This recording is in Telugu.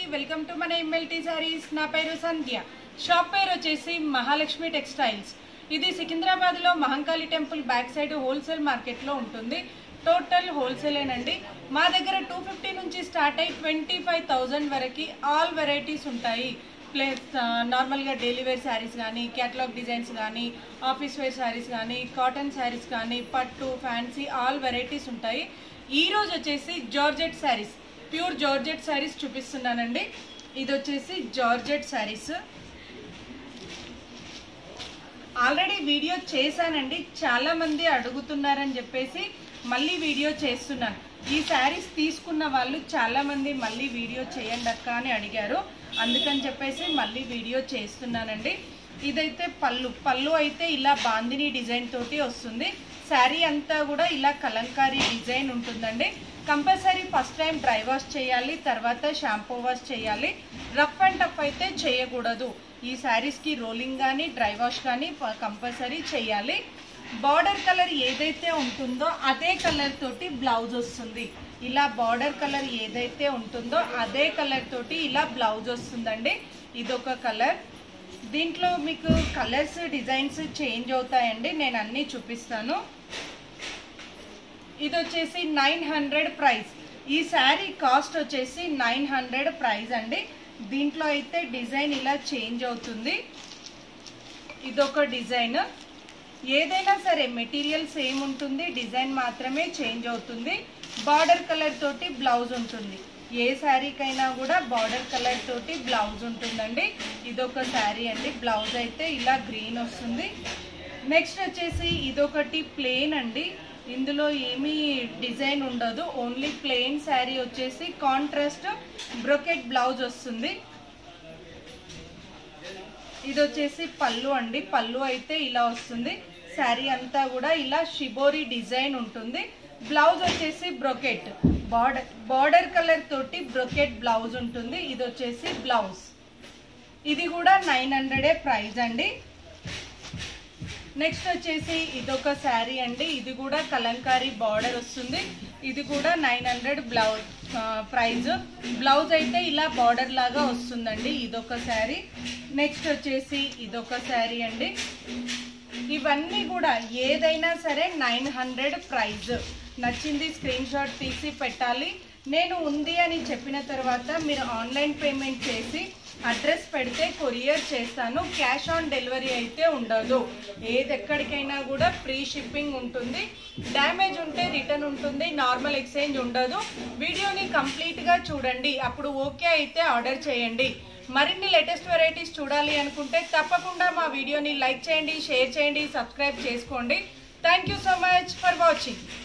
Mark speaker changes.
Speaker 1: వెల్కమ్ టు మన ఎంఎల్టీ సారీస్ నా పేరు సంధ్య షాప్ పేరు వచ్చేసి మహాలక్ష్మి టెక్స్టైల్స్ ఇది సికింద్రాబాద్ లో Mahankali temple back side wholesale market లో ఉంటుంది టోటల్ హోల్సేలేనండి మా దగ్గర టూ ఫిఫ్టీ నుంచి స్టార్ట్ అయ్యి ట్వంటీ ఫైవ్ థౌజండ్ వరకు ఆల్ వెరైటీస్ ఉంటాయి ప్లస్ నార్మల్గా డైలీ వేర్ శారీస్ కానీ క్యాటలాగ్ డిజైన్స్ కానీ ఆఫీస్ వేర్ శారీస్ కానీ కాటన్ శారీస్ కానీ పట్టు ఫ్యాన్సీ ఆల్ వెరైటీస్ ఉంటాయి ఈ రోజు వచ్చేసి georgette sarees pure georgette sarees చూపిస్తున్నానండి ఇది వచ్చేసి జార్జెట్ శారీస్ ఆల్రెడీ వీడియో చేశానండి చాలా మంది అడుగుతున్నారని చెప్పేసి మళ్ళీ వీడియో చేస్తున్నాను ఈ శారీస్ తీసుకున్న వాళ్ళు చాలా మంది మళ్ళీ వీడియో చేయండి అక్క అని అడిగారు అందుకని చెప్పేసి మళ్ళీ వీడియో చేస్తున్నానండి ఇదైతే పళ్ళు పళ్ళు అయితే ఇలా బాందిని డిజైన్ తోటి వస్తుంది శారీ అంతా కూడా ఇలా కలంకారీ డిజైన్ ఉంటుందండి compulsory first time dry wash చేయాలి తర్వాత షాంపూ వాష్ చేయాలి రఫ్ అండ్ టఫ్ అయితే చేయకూడదు ఈ శారీస్కి రోలింగ్ కానీ డ్రై వాష్ కానీ కంపల్సరీ చేయాలి బార్డర్ కలర్ ఏదైతే ఉంటుందో అదే కలర్ తోటి బ్లౌజ్ వస్తుంది ఇలా బార్డర్ కలర్ ఏదైతే ఉంటుందో అదే కలర్ తోటి ఇలా బ్లౌజ్ వస్తుందండి ఇదొక కలర్ దీంట్లో మీకు కలర్స్ డిజైన్స్ చేంజ్ అవుతాయండి నేను అన్నీ చూపిస్తాను ఇది వచ్చేసి నైన్ హండ్రెడ్ ప్రైస్ ఈ శారీ కాస్ట్ వచ్చేసి నైన్ హండ్రెడ్ ప్రైస్ అండి దీంట్లో అయితే డిజైన్ ఇలా చేంజ్ అవుతుంది ఇదొక డిజైన్ ఏదైనా సరే మెటీరియల్ సేమ్ ఉంటుంది డిజైన్ మాత్రమే చేంజ్ అవుతుంది బార్డర్ కలర్ తోటి బ్లౌజ్ ఉంటుంది ఏ శారీకైనా కూడా బార్డర్ కలర్ తోటి బ్లౌజ్ ఉంటుందండి ఇదొక శారీ అండి బ్లౌజ్ అయితే ఇలా గ్రీన్ వస్తుంది నెక్స్ట్ వచ్చేసి ఇదొకటి ప్లేన్ అండి ఇందులో ఏమీ డిజైన్ ఉండదు ఓన్లీ ప్లెయిన్ శారీ వచ్చేసి కాంట్రాస్ట్ బ్రొకెట్ బ్లౌజ్ వస్తుంది ఇది వచ్చేసి పళ్ళు అండి పళ్ళు అయితే ఇలా వస్తుంది శారీ అంతా కూడా ఇలా షిబోరి డిజైన్ ఉంటుంది బ్లౌజ్ వచ్చేసి బ్రొకెట్ బార్డర్ బార్డర్ కలర్ తోటి బ్రొకెట్ బ్లౌజ్ ఉంటుంది ఇది వచ్చేసి బ్లౌజ్ ఇది కూడా నైన్ హండ్రెడే ప్రైస్ అండి నెక్స్ట్ వచ్చేసి ఇదొక శారీ అండి ఇది కూడా కలంకారీ బార్డర్ వస్తుంది ఇది కూడా nine hundred blouse price blouse అయితే ఇలా బార్డర్ లాగా వస్తుందండి ఇదొక శారీ నెక్స్ట్ వచ్చేసి ఇదొక శారీ అండి ఇవన్నీ కూడా ఏదైనా సరే నైన్ హండ్రెడ్ ప్రైజ్ నచ్చింది స్క్రీన్ షాట్ తీసి పెట్టాలి నేను ఉంది అని చెప్పిన తర్వాత మీరు ఆన్లైన్ పేమెంట్ చేసి అడ్రస్ పెడితే కొరియర్ చేస్తాను క్యాష్ ఆన్ డెలివరీ అయితే ఉండదు ఏది ఎక్కడికైనా కూడా ఫ్రీ షిప్పింగ్ ఉంటుంది డ్యామేజ్ ఉంటే రిటర్న్ ఉంటుంది నార్మల్ ఎక్స్చేంజ్ ఉండదు వీడియోని కంప్లీట్గా చూడండి అప్పుడు ఓకే అయితే ఆర్డర్ చేయండి మరిన్ని లేటెస్ట్ వెరైటీస్ చూడాలి అనుకుంటే తప్పకుండా మా వీడియోని లైక్ చేయండి షేర్ చేయండి సబ్స్క్రైబ్ చేసుకోండి thank you so much for watching